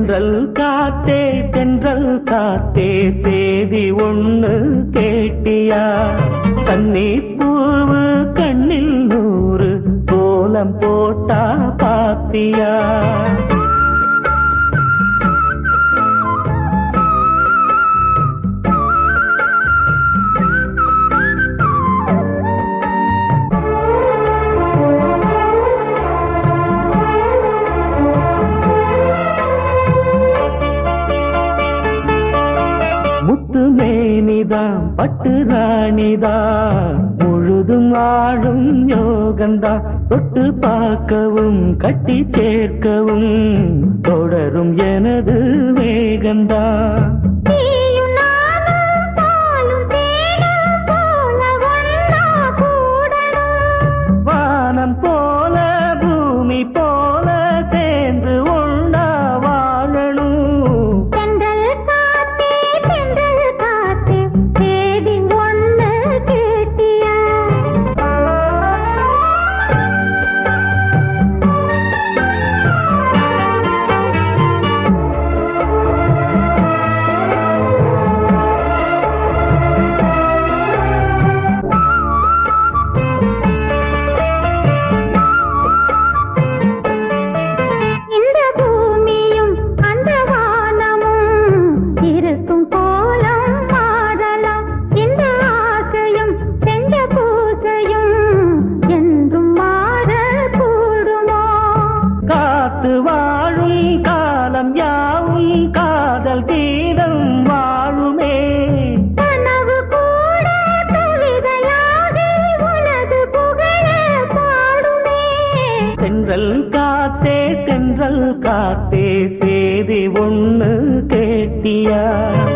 தென்றல் காத்தே தென்றல் காத்தே சேதி ஒண்ணு கேட்டியா கன்னி பூவு கண்ணில் நூறு கோலம் போட்டா பாத்தியா முத்து மேனிதான் பட்டு ராணிதான் முழுதும் ஆடும் யோகந்தா தொட்டு பார்க்கவும் கட்டி சேர்க்கவும் தொடரும் எனது வேகந்தா நீயும் நானும் பாலும் தேனும் போல ஒண்ணா கூடணும் வானம் போல பூமி போல சேர்ந்து ஒண்ணா வாழணும் தென்றல் காத்தே தென்றல் காத்தே தேதி ஒண்ணு கேட்டியா இந்த பூமியும் அந்த வானமும் இருக்கும் கோலம் மாறலாம் இந்த ஆசையும் செஞ்ச பூசையும் என்றும் மாற கூடுமோ காத்து வாழும் காலம் யாவும் காதல் கீதம் வாழுமே கனவு கூட கவிதையாகி உனது புகழ பாடுமே தென்றல் காத்தே தென்றல் காத்தே சேதி ஒண்ணு கேட்டியா